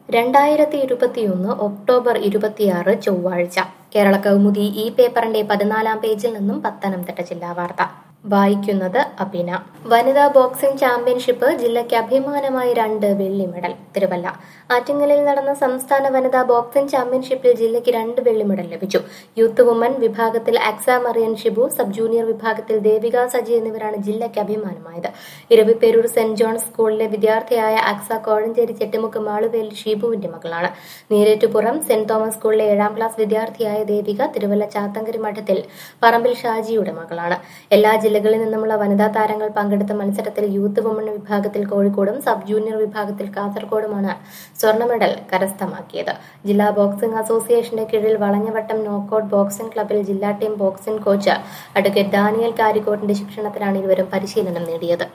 രണ്ടായിരത്തി ഇരുപത്തിയൊന്ന് ഒക്ടോബർ ഇരുപത്തിയാറ് ചൊവ്വാഴ്ച കേരള കൗമുദി ഈ പേപ്പറിന്റെ പതിനാലാം പേജിൽ നിന്നും പത്തനംതിട്ട ജില്ലാ വാർത്ത വായിക്കുന്നത് അഭിന വനിതാ ബോക്സിംഗ് ചാമ്പ്യൻഷിപ്പ് ജില്ലയ്ക്ക് അഭിമാനമായി രണ്ട് വെള്ളി മെഡൽ തിരുവല്ല ആറ്റിങ്ങലിൽ നടന്ന സംസ്ഥാന വനിതാ ബോക്സിംഗ് ചാമ്പ്യൻഷിപ്പിൽ ജില്ലയ്ക്ക് രണ്ട് വെള്ളി മെഡൽ ലഭിച്ചു യൂത്ത് വുമൻ വിഭാഗത്തിൽ അക്സ മറിയൻ ഷിബു സബ് ജൂനിയർ വിഭാഗത്തിൽ ദേവിക സജി എന്നിവരാണ് ജില്ലയ്ക്ക് അഭിമാനമായത് ഇരവിപ്പേരൂർ സെന്റ് ജോൺസ് സ്കൂളിലെ വിദ്യാർത്ഥിയായ അക്സ കോഴഞ്ചേരി ചെട്ടിമുക്ക് മാളുവേൽ ഷിബുവിന്റെ മകളാണ് നീരേറ്റുപുറം സെന്റ് തോമസ് സ്കൂളിലെ ഏഴാം ക്ലാസ് വിദ്യാർത്ഥിയായ ദേവിക തിരുവല്ല ചാത്തങ്കരി മഠത്തിൽ പറമ്പിൽ ഷാജിയുടെ മകളാണ് എല്ലാ ജില്ലകളിൽ നിന്നുമുള്ള വനിതാ താരങ്ങൾ പങ്കെടുത്ത മത്സരത്തിൽ യൂത്ത് വുമൺ വിഭാഗത്തിൽ കോഴിക്കോടും സബ് ജൂനിയർ വിഭാഗത്തിൽ കാസർഗോഡുമാണ് സ്വർണ്ണ മെഡൽ കരസ്ഥമാക്കിയത് ജില്ലാ ബോക്സിംഗ് അസോസിയേഷന്റെ കീഴിൽ വളഞ്ഞവട്ടം നോക്കൌട്ട് ബോക്സിംഗ് ക്ലബിൽ ജില്ലാ team boxing coach advocate Daniel കാരിക്കോട്ടിന്റെ ശിക്ഷണത്തിലാണ് ഇരുവരും പരിശീലനം നേടിയത്